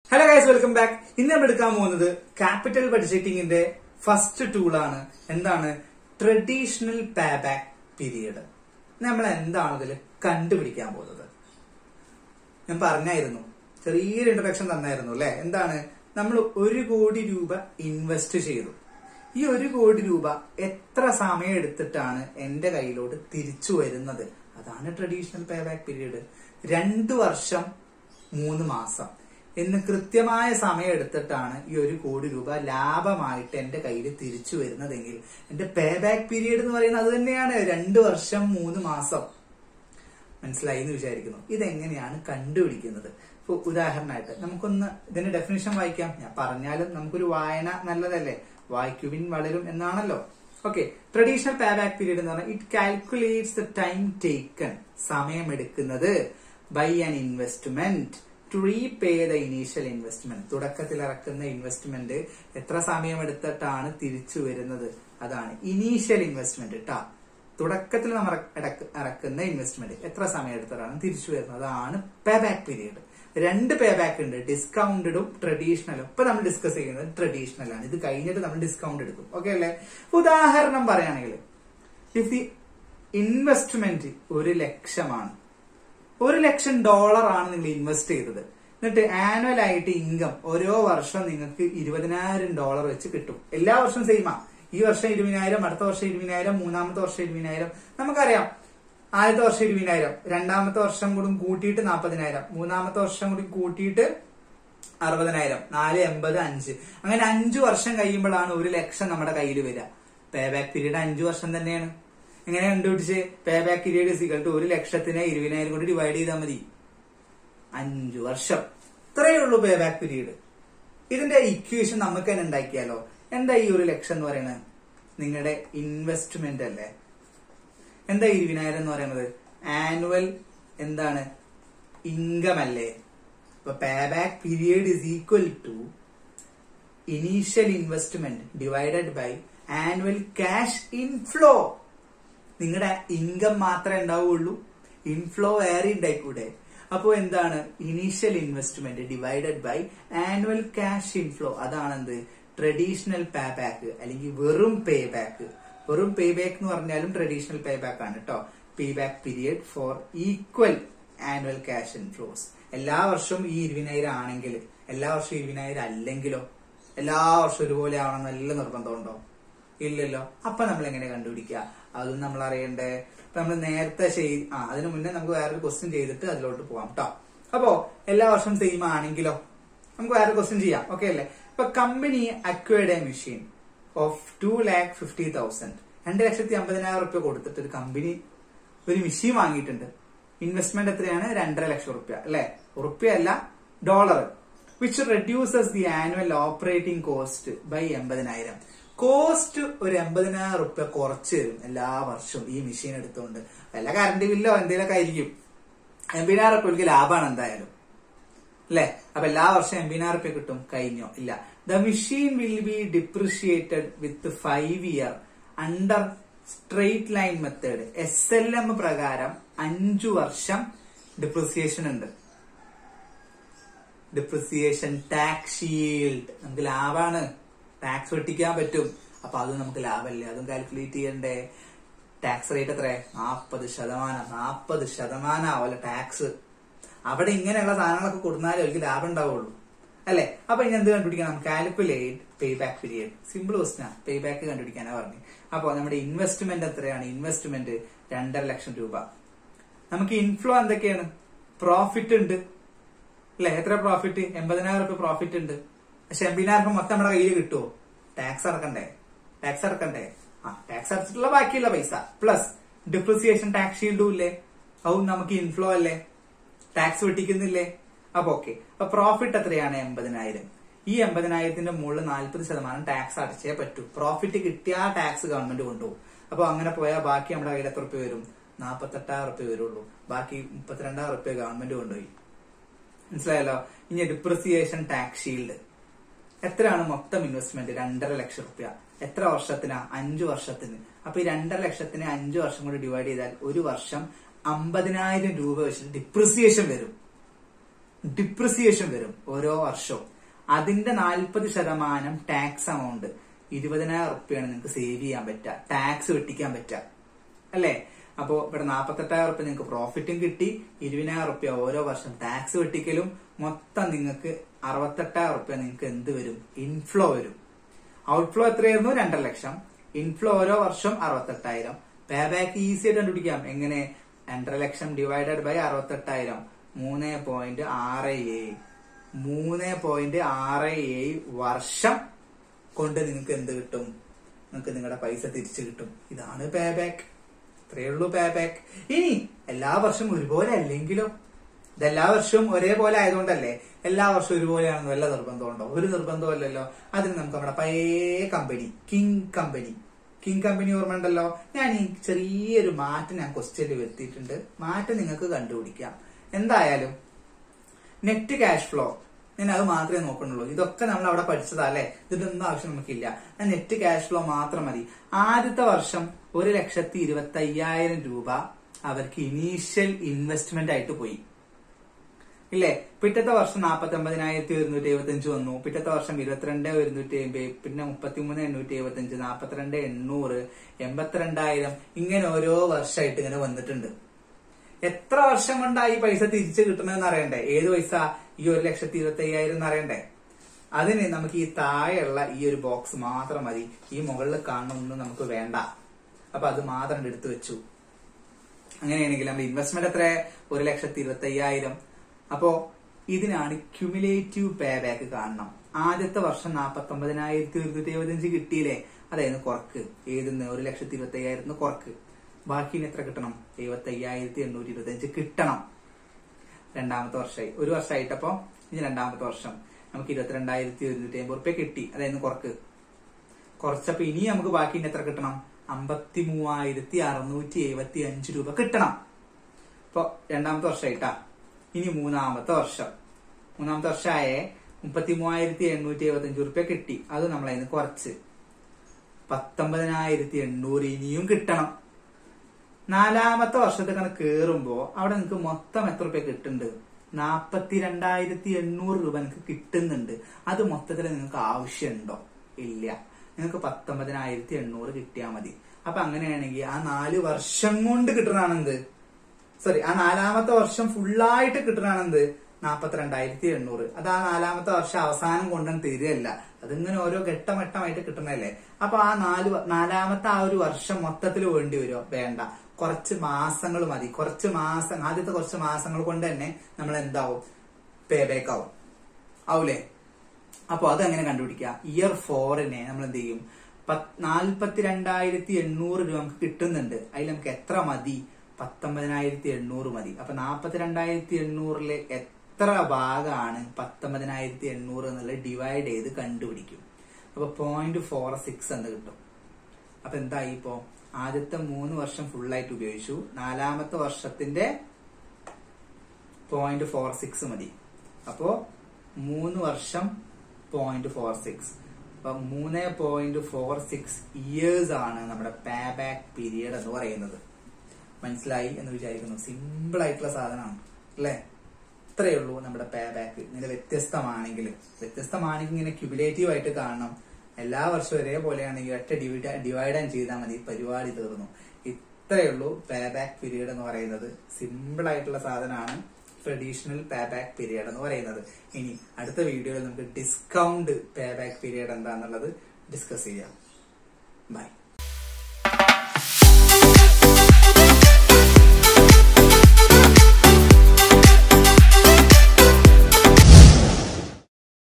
hello guys welcome back ഇന്ന് നമ്മൾ എടുക്കാൻ പോകുന്നത് ക്യാപിറ്റൽ ബഡ്ജറ്റിംഗിന്റെ ഫസ്റ്റ് ടൂളാണ് എന്താണ് ട്രഡീഷണൽ പേ ബാക്ക് പീരീഡ് നമ്മൾ എന്താണ് ഇതിൽ കണ്ടുപിടിക്കാൻ പോകുന്നത് ഞാൻ പറഞ്ഞായിരുന്നു ചെറിയൊരു ഇൻട്രഡക്ഷൻ തന്നായിരുന്നു അല്ലെ എന്താണ് നമ്മൾ ഒരു കോടി രൂപ ഇൻവെസ്റ്റ് ചെയ്തു ഈ ഒരു കോടി രൂപ എത്ര സമയം എടുത്തിട്ടാണ് എന്റെ കയ്യിലോട്ട് തിരിച്ചു വരുന്നത് അതാണ് ട്രഡീഷണൽ പേ ബാക്ക് പീരീഡ് രണ്ടു വർഷം മൂന്ന് മാസം എന്ന് കൃത്യമായ സമയം എടുത്തിട്ടാണ് ഈ ഒരു കോടി രൂപ ലാഭമായിട്ട് എന്റെ കയ്യിൽ തിരിച്ചു വരുന്നതെങ്കിൽ എന്റെ പേ ബാക്ക് പീരീഡ് എന്ന് പറയുന്നത് അത് തന്നെയാണ് രണ്ടു വർഷം മൂന്ന് മാസം മനസ്സിലായി എന്ന് വിചാരിക്കുന്നു ഇതെങ്ങനെയാണ് കണ്ടുപിടിക്കുന്നത് ഇപ്പൊ ഉദാഹരണമായിട്ട് നമുക്കൊന്ന് ഇതിന്റെ ഡെഫിനിഷൻ വായിക്കാം ഞാൻ പറഞ്ഞാലും നമുക്കൊരു വായന നല്ലതല്ലേ വായിക്കുവിൻ വളരും എന്നാണല്ലോ okay traditional pay back period എന്ന് പറഞ്ഞാൽ it calculates the time taken സമയമെടുക്കുന്നത് by an investment to repay the initial investment തുടക്കത്തിൽ ഇറക്കുന്ന ഇൻവെസ്റ്റ്മെന്റ് എത്ര സമയമെടുത്തിട്ടാണ് തിരിച്ചു വരുന്നത് അതാണ് ഇനീഷ്യൽ ഇൻവെസ്റ്റ്മെന്റ് കേട്ടോ തുടക്കത്തിൽ നമ്മൾ ഇറക്ക- ഇറക്കുന്ന ഇൻവെസ്റ്റ്മെന്റ് എത്ര സമയം എടുത്തിട്ടാണ് തിരിച്ചു വരുന്നത് അതാണ് പേ ബാക്ക് പീരീഡ് രണ്ട് പേ ബാക്ക് ഉണ്ട് ഡിസ്കൗണ്ടഡും ട്രഡീഷണലും ഇപ്പൊ നമ്മൾ ഡിസ്കസ് ചെയ്യുന്നത് ട്രഡീഷണൽ ആണ് ഇത് കഴിഞ്ഞിട്ട് നമ്മൾ ഡിസ്കൗണ്ട് എടുക്കും ഓക്കെ അല്ലേ ഉദാഹരണം പറയുകയാണെങ്കിൽ ഇഫ് ദി ഇൻവെസ്റ്റ്മെന്റ് ഒരു ലക്ഷമാണ് ഒരു ലക്ഷം ഡോളർ ആണ് നിങ്ങൾ ഇൻവെസ്റ്റ് ചെയ്തത് എന്നിട്ട് ആനുവൽ ആയിട്ട് ഇൻകം ഓരോ വർഷം നിങ്ങൾക്ക് ഇരുപതിനായിരം ഡോളർ വെച്ച് കിട്ടും എല്ലാ വർഷവും സെയിമാ ഈ വർഷം ഇരുപതിനായിരം അടുത്ത വർഷം ഇരുപതിനായിരം മൂന്നാമത്തെ വർഷം ഇരുപതിനായിരം നമുക്കറിയാം ആദ്യത്തെ വർഷം ഇരുപതിനായിരം രണ്ടാമത്തെ വർഷം കൂടി കൂട്ടിയിട്ട് നാൽപ്പതിനായിരം മൂന്നാമത്തെ വർഷം കൂടി കൂട്ടിയിട്ട് അറുപതിനായിരം നാല് എൺപത് അഞ്ച് അങ്ങനെ അഞ്ചു വർഷം കഴിയുമ്പോഴാണ് ഒരു ലക്ഷം നമ്മുടെ കയ്യിൽ വരിക പേ ബാക്ക് പീരീഡ് അഞ്ചു വർഷം തന്നെയാണ് എങ്ങനെ കണ്ടുപിടിച്ച് പേ ബാക്ക് പീരീഡ് സിഗൾ ടു ഒരു ലക്ഷത്തിനെ ഇരുപതിനായിരം കൊണ്ട് ഡിവൈഡ് ചെയ്താൽ മതി അഞ്ചു വർഷം ഇത്രയേ ഉള്ളൂ പേ ബാക്ക് പീരീഡ് ഇതിന്റെ ഇക്വേഷൻ നമുക്ക് തന്നെ ഉണ്ടാക്കിയാലോ എന്താ ഈ ഒരു ലക്ഷം എന്ന് പറയുന്നത് നിങ്ങളുടെ ഇൻവെസ്റ്റ്മെന്റ് അല്ലേ എന്താ ഇരുപതിനായിരം എന്ന് പറയുന്നത് ആനുവൽ എന്താണ് ഇൻകം അല്ലേ അപ്പൊ pay back period is equal to initial investment divided by annual cash inflow നിങ്ങളുടെ ഇൻകം മാത്രമേ ഉണ്ടാവുള്ളൂ ഇൻഫ്ലോ വേറെ ഉണ്ടായിക്കൂടെ അപ്പോ എന്താണ് initial investment divided by annual cash inflow അതാണ് എന്ത് ട്രഡീഷണൽ പേ ബാക്ക് അല്ലെങ്കിൽ വെറും പേ ബാക്ക് വെറും പേ ബാക്ക് എന്ന് പറഞ്ഞാലും ട്രഡീഷണൽ പേ ബാക്ക് ആണ് കേട്ടോ pay back period for equal annual cash inflows എല്ലാ വർഷവും ഈ ഇരുപതിനായിരം ആണെങ്കിൽ എല്ലാ വർഷവും ഇരുപതിനായിരം അല്ലെങ്കിലോ എല്ലാ വർഷവും ഒരുപോലെ ആവണം നല്ല നിർബന്ധമുണ്ടോ ഇല്ലല്ലോ അപ്പൊ നമ്മൾ എങ്ങനെ കണ്ടുപിടിക്കുക അതും നമ്മൾ അറിയണ്ടേ അപ്പൊ നമ്മൾ നേരത്തെ ചെയ് ആ അതിനു മുന്നേ നമുക്ക് വേറൊരു ക്വസ്റ്റ്യൻ ചെയ്തിട്ട് അതിലോട്ട് പോവാം കേട്ടോ അപ്പോ എല്ലാ വർഷവും സെയിം ആണെങ്കിലോ നമുക്ക് വേറെ ക്വസ്റ്റ്യൻ ചെയ്യാം ഓക്കെ അല്ലേ ഇപ്പൊ company acquired a machine of two lakh fifty thousand രണ്ട് ലക്ഷത്തി അമ്പതിനായിരം റുപ്യ കൊടുത്തിട്ട് ഒരു കമ്പനി ഒരു മെഷീൻ വാങ്ങിയിട്ടുണ്ട് ഇൻവെസ്റ്റ്മെന്റ് എത്രയാണ് രണ്ടര ലക്ഷം റുപ്യ അല്ലെ റുപ്യ അല്ല dollar which reduces the annual operating cost by എൺപതിനായിരം കോസ്റ്റ് ഒരു എൺപതിനായിരം റുപ്യ കുറച്ച് തരും എല്ലാ വർഷവും ഈ മെഷീൻ എടുത്തുകൊണ്ട് വല്ല കറണ്ട് ബില്ലോ എന്തെങ്കിലുമൊക്കെ ആയിരിക്കും എൺപതിനായിരം റുപ്യ എനിക്ക് ലാഭമാണ് എന്തായാലും അല്ലെ അപ്പൊ എല്ലാ വർഷവും എൺപതിനായിരം റുപ്യ കിട്ടും കഴിഞ്ഞോ ഇല്ല the machine will be depreciated with five year under straight line method S L M പ്രകാരം അഞ്ചു വർഷം ഡിപ്രിസിയേഷൻ ഉണ്ട് ഡിപ്രിസിയേഷൻ ടാക്സ് ഷീൽഡ് നമുക്ക് ലാഭാണ് ടാക്സ് വെട്ടിക്കാൻ പറ്റും അപ്പൊ അത് നമുക്ക് ലാഭമല്ലേ അതും കാൽക്കുലേറ്റ് ചെയ്യണ്ടേ ടാക്സ് റേറ്റ് എത്ര നാപ്പത് ശതമാനം നാപ്പത് ശതമാനം ആവല്ല ടാക്സ് അവിടെ ഇങ്ങനെയുള്ള സാധനങ്ങളൊക്കെ കൊടുത്താലേ അവർക്ക് ലാഭം ഉണ്ടാവുള്ളൂ അല്ലെ അപ്പൊ ഇനി എന്ത് കണ്ടുപിടിക്കണം calculate pay back period simple ക്വസ്റ്റിനാ പേ ബാക്ക് കണ്ടുപിടിക്കാനാ പറഞ്ഞു അപ്പൊ നമ്മുടെ ഇൻവെസ്റ്റ്മെന്റ് എത്രയാണ് ഇൻവെസ്റ്റ്മെന്റ് രണ്ടര ലക്ഷം രൂപ നമുക്ക് ഇൻഫ്ലോ എന്തൊക്കെയാണ് പ്രോഫിറ്റ് ഉണ്ട് അല്ലെ എത്ര പ്രോഫിറ്റ് എൺപതിനായിരം റുപ്യ പ്രോഫിറ്റ് ഉണ്ട് പക്ഷെ എൺപതിനായിരം റുപ്യ മൊത്തം നമ്മുടെ കയ്യിൽ കിട്ടുമോ ടാക്സ് അടക്കണ്ടേ ടാക്സ് അടക്കണ്ടേ ആ ടാക്സ് അടച്ചിട്ടുള്ള ബാക്കിയുള്ള പൈസ പ്ലസ് ഡിപ്രിസിയേഷൻ ടാക്സ് ഷീൽഡും ഇല്ലേ അതും നമുക്ക് ഇൻഫ്ലോ അല്ലേ ടാക്സ് വെട്ടിക്കുന്നില്ലേ അപ്പൊ ഓക്കെ അപ്പൊ പ്രോഫിറ്റ് എത്രയാണ് എൺപതിനായിരം ഈ എൺപതിനായിരത്തിന്റെ മുകളിൽ നാൽപ്പത് ശതമാനം ടാക്സ് അടച്ചേ പറ്റൂ പ്രോഫിറ്റ് കിട്ടിയാ ടാക്സ് ഗവൺമെന്റ് കൊണ്ടുപോകും അപ്പൊ അങ്ങനെ പോയാൽ ബാക്കി നമ്മുടെ കയ്യിൽ എത്ര റുപ്യ വരും നാൽപ്പത്തെട്ടായിരം റുപ്യ വരുള്ളൂ ബാക്കി മുപ്പത്തിരണ്ടായിരം റുപ്യ ഗവൺമെന്റ് കൊണ്ടുപോയി മനസ്സിലായല്ലോ ഇനി ഡിപ്രിസിയേഷൻ ടാക്സ് ഷീൽഡ് എത്രയാണ് മൊത്തം ഇൻവെസ്റ്റ്മെന്റ് രണ്ടര ലക്ഷം റുപ്യ എത്ര വർഷത്തിനാ അഞ്ചു വർഷത്തിന് അപ്പൊ ഈ രണ്ടര ലക്ഷത്തിന് അഞ്ചു വർഷം കൊണ്ട് ഡിവൈഡ് ചെയ്താൽ ഒരു വർഷം അമ്പതിനായിരം രൂപ വെച്ചിട്ട് ഡിപ്രിസിയേഷൻ വരും ഡിപ്രിസിയേഷൻ വരും ഓരോ വർഷവും അതിന്റെ നാൽപ്പത് ശതമാനം ടാക്സ് എമൗണ്ട് ഇരുപതിനായിരം റുപ്യാണ് നിങ്ങൾക്ക് സേവ് ചെയ്യാൻ പറ്റുക ടാക്സ് വെട്ടിക്കാൻ പറ്റുക അല്ലേ അപ്പോ ഇവിടെ നാൽപ്പത്തെട്ടായിരം റുപ്യ നിങ്ങൾക്ക് പ്രോഫിറ്റും കിട്ടി ഇരുപതിനായിരം റുപ്യ ഓരോ വർഷം ടാക്സ് വെട്ടിക്കലും മൊത്തം നിങ്ങൾക്ക് അറുപത്തെട്ടായിരം റുപ്യ നിങ്ങൾക്ക് എന്ത് വരും ഇൻഫ്ലോ വരും ഔട്ട്ഫ്ലോ എത്രയായിരുന്നു രണ്ടര ലക്ഷം ഇൻഫ്ലോ ഓരോ വർഷം അറുപത്തെട്ടായിരം പേ ബാക്ക് ഈസി ആയിട്ട് കണ്ടുപിടിക്കാം എങ്ങനെ രണ്ടര ലക്ഷം ഡിവൈഡഡ് ബൈ അറുപത്തെട്ടായിരം മൂന്ന് പോയിന്റ് ആറ് ഏഴ് മൂന്ന് പോയിന്റ് ആറ് ഏഴ് വർഷം കൊണ്ട് നിങ്ങൾക്ക് എന്ത് കിട്ടും നിങ്ങൾക്ക് നിങ്ങളുടെ പൈസ തിരിച്ചു കിട്ടും ഇതാണ് പേ ബാക്ക് ഇത്രയേ ഉള്ളൂ പേ ബാക്ക് ഇനി എല്ലാ വർഷവും ഒരുപോലെ അല്ലെങ്കിലോ ഇതെല്ലാ വർഷവും ഒരേപോലെ ആയതുകൊണ്ടല്ലേ എല്ലാ വർഷവും ഒരുപോലെയാണെന്ന് വല്ല നിർബന്ധമുണ്ടോ ഒരു നിർബന്ധമല്ലല്ലോ അതിന് നമുക്ക് നമ്മുടെ പഴയ company king company king company ഓർമ്മ ഉണ്ടല്ലോ ഞാൻ ഈ ചെറിയൊരു മാറ്റം ഞാൻ ക്വസ്റ്റ്യനിൽ വരുത്തിയിട്ടുണ്ട് മാറ്റം നിങ്ങൾക്ക് കണ്ടുപിടിക്കാം എന്തായാലും നെറ്റ് ക്യാഷ് ഫ്ലോ ഞാൻ അത് മാത്രമേ നോക്കണുള്ളൂ ഇതൊക്കെ നമ്മൾ അവിടെ പഠിച്ചതാ അല്ലെ ഇതിന്റെ ഒന്നും ആവശ്യം നമുക്കില്ല നെറ്റ് ക്യാഷ് ഫ്ലോ മാത്രം മതി ആദ്യത്തെ വർഷം ഒരു ലക്ഷത്തി ഇരുപത്തി അയ്യായിരം രൂപ അവർക്ക് ഇനീഷ്യൽ ഇൻവെസ്റ്റ്മെന്റ് ആയിട്ട് പോയി ഇല്ലേ പിറ്റത്തെ വർഷം നാൽപ്പത്തി ഒമ്പതിനായിരത്തി ഒരുന്നൂറ്റി എഴുപത്തി അഞ്ച് വന്നു പിറ്റത്തെ വർഷം ഇരുപത്തിരണ്ട് ഒരുന്നൂറ്റി എൺപത് പിന്നെ മുപ്പത്തിമൂന്ന് എണ്ണൂറ്റി എഴുപത്തി അഞ്ച് നാൽപ്പത്തിരണ്ട് എണ്ണൂറ് എൺപത്തിരണ്ടായിരം ഇങ്ങനെ ഓരോ വർഷമായിട്ട് ഇങ്ങനെ വന്നിട്ടുണ്ട് എത്ര വർഷം കൊണ്ടാ ഈ പൈസ തിരിച്ചു കിട്ടണമെന്ന് അറിയണ്ടേ ഏത് പൈസ ഈ ഒരു ലക്ഷത്തി ഇരുപത്തി അയ്യായിരം എന്ന് അറിയണ്ടേ അതിന് നമുക്ക് ഈ താഴെയുള്ള ഈ ഒരു ബോക്സ് മാത്രം മതി ഈ മുകളിൽ കാണുന്നൊന്നും നമുക്ക് വേണ്ട അപ്പൊ അത് മാത്രം എടുത്തു വെച്ചു അങ്ങനെയാണെങ്കിൽ നമ്മുടെ ഇൻവെസ്റ്റ്മെന്റ് എത്ര ഒരു ലക്ഷത്തി ഇരുപത്തി അയ്യായിരം അപ്പോ ഇതിനാണ് ക്യുമുലേറ്റീവ് പേ ബാക്ക് കാണണം ആദ്യത്തെ വർഷം നാൽപ്പത്തി ഒമ്പതിനായിരത്തി ഒരുന്നൂറ്റി എഴുപത്തിയഞ്ച് കിട്ടിയില്ലേ അതായിരുന്നു കുറക്ക് ഏതെന്ന് ഒരു ലക്ഷത്തി ഇരുപത്തി അയ്യായിരത്തിന് കുറക്ക് ബാക്കി ഇനി എത്ര കിട്ടണം എഴുപത്തി അയ്യായിരത്തി എണ്ണൂറ്റി ഇരുപത്തി അഞ്ച് കിട്ടണം രണ്ടാമത്തെ വർഷമായി ഒരു വർഷമായിട്ടപ്പോ ഇനി രണ്ടാമത്തെ വർഷം നമുക്ക് ഇരുപത്തിരണ്ടായിരത്തി ഒരുന്നൂറ്റി അമ്പത് റുപ്യ കിട്ടി അതായിരുന്നു കുറക്ക് കുറച്ചപ്പോ ഇനി നമുക്ക് ബാക്കി ഇനി എത്ര കിട്ടണം അമ്പത്തി മൂവായിരത്തി അറുന്നൂറ്റി എഴുപത്തി അഞ്ച് രൂപ കിട്ടണം ഇപ്പൊ രണ്ടാമത്തെ വർഷമായിട്ടാ ഇനി മൂന്നാമത്തെ വർഷം മൂന്നാമത്തെ വർഷമായേ മുപ്പത്തി മൂവായിരത്തി എണ്ണൂറ്റി എഴുപത്തി അഞ്ച് റുപ്യ കിട്ടി അത് നമ്മളതിന് കുറച്ച് പത്തൊമ്പതിനായിരത്തി എണ്ണൂറ് ഇനിയും കിട്ടണം നാലാമത്തെ വർഷത്തേക്കാണ് കേറുമ്പോ അവിടെ നിങ്ങൾക്ക് മൊത്തം എത്ര റുപ്യ കിട്ടുന്നുണ്ട് നാപ്പത്തി രണ്ടായിരത്തി എണ്ണൂറ് രൂപ നിങ്ങൾക്ക് കിട്ടുന്നുണ്ട് അത് മൊത്തത്തിൽ നിങ്ങൾക്ക് ആവശ്യമുണ്ടോ ഇല്ല നിങ്ങൾക്ക് പത്തൊമ്പതിനായിരത്തി എണ്ണൂറ് കിട്ടിയാൽ മതി അപ്പൊ അങ്ങനെയാണെങ്കിൽ ആ നാല് വർഷം കൊണ്ട് കിട്ടണാണെന്ത് സോറി ആ നാലാമത്തെ വർഷം ഫുള്ളായിട്ട് കിട്ടണാണെന്ത് നാപ്പത്തിരണ്ടായിരത്തി എണ്ണൂറ് അത് ആ നാലാമത്തെ വർഷം അവസാനം കൊണ്ടുവന്ന് തീരുകയല്ല അതിങ്ങനെ ഓരോ ഘട്ടം ഘട്ടമായിട്ട് കിട്ടണല്ലേ അപ്പൊ ആ നാല് വ- നാലാമത്തെ ആ ഒരു വർഷം മൊത്തത്തിൽ വേണ്ടി വരുമോ വേണ്ട കുറച്ച് മാസങ്ങൾ മതി കുറച്ച് മാസം ആദ്യത്തെ കുറച്ച് മാസങ്ങൾ കൊണ്ട് തന്നെ നമ്മൾ എന്താവും പേ ബാക്ക് ആവും ആവൂലേ അപ്പൊ അതെങ്ങനെ കണ്ടുപിടിക്കുക ഇയർ ഫോറിനെ നമ്മൾ എന്ത് ചെയ്യും നാൽപ്പത്തി രണ്ടായിരത്തി എണ്ണൂറ് രൂപ നമുക്ക് കിട്ടുന്നുണ്ട് അതിൽ നമുക്ക് എത്ര മതി പത്തൊമ്പതിനായിരത്തി എണ്ണൂറ് മതി അപ്പൊ നാൽപ്പത്തി രണ്ടായിരത്തി എണ്ണൂറിലെ എത്ര ഭാഗമാണ് പത്തൊമ്പതിനായിരത്തി എണ്ണൂറ് എന്നുള്ളത് ഡിവൈഡ് ചെയ്ത് കണ്ടുപിടിക്കും അപ്പൊ പോയിന്റ് ഫോർ സിക്സ് എന്ന് കിട്ടും അപ്പൊ എന്തായി ഇപ്പോ ആദ്യത്തെ മൂന്ന് വർഷം ഫുള്ളായിട്ട് ഉപയോഗിച്ചു നാലാമത്തെ വർഷത്തിന്റെ പോയിന്റ് ഫോർ സിക്സ് മതി അപ്പോ മൂന്ന് വർഷം പോയിന്റ് ഫോർ സിക്സ് അപ്പൊ മൂന്ന് പോയിന്റ് ഫോർ സിക്സ് ഇയേഴ്സ് ആണ് നമ്മുടെ പേ ബാക്ക് പീരിയഡ് എന്ന് പറയുന്നത് മനസ്സിലായി എന്ന് വിചാരിക്കുന്നു സിമ്പിൾ ആയിട്ടുള്ള സാധനമാണ് അല്ലേ ഇത്രയേ ഉള്ളൂ നമ്മുടെ പേ ബാക്ക് ഇങ്ങനെ വ്യത്യസ്തമാണെങ്കിൽ വ്യത്യസ്തമാണെങ്കിൽ ഇങ്ങനെ ക്യുബുലേറ്റീവ് ആയിട്ട് കാണണം എല്ലാ വർഷവും ഒരേപോലെയാണെങ്കിൽ ഒറ്റ ഡിവൈഡ് ഡിവൈഡ് ചെയ്താൽ മതി പരിപാടി തീർന്നു ഇത്രയേ ഉള്ളൂ പേ ബാക്ക് പീരീഡ് എന്ന് പറയുന്നത് സിമ്പിൾ ആയിട്ടുള്ള സാധനമാണ് ട്രഡീഷണൽ പേ ബാക്ക് പീരീഡ് എന്ന് പറയുന്നത് ഇനി അടുത്ത വീഡിയോയിൽ നമുക്ക് ഡിസ്കൗണ്ട് പേ ബാക്ക് പീരീഡ് എന്താന്നുള്ളത് ഡിസ്കസ് ചെയ്യാം ബൈ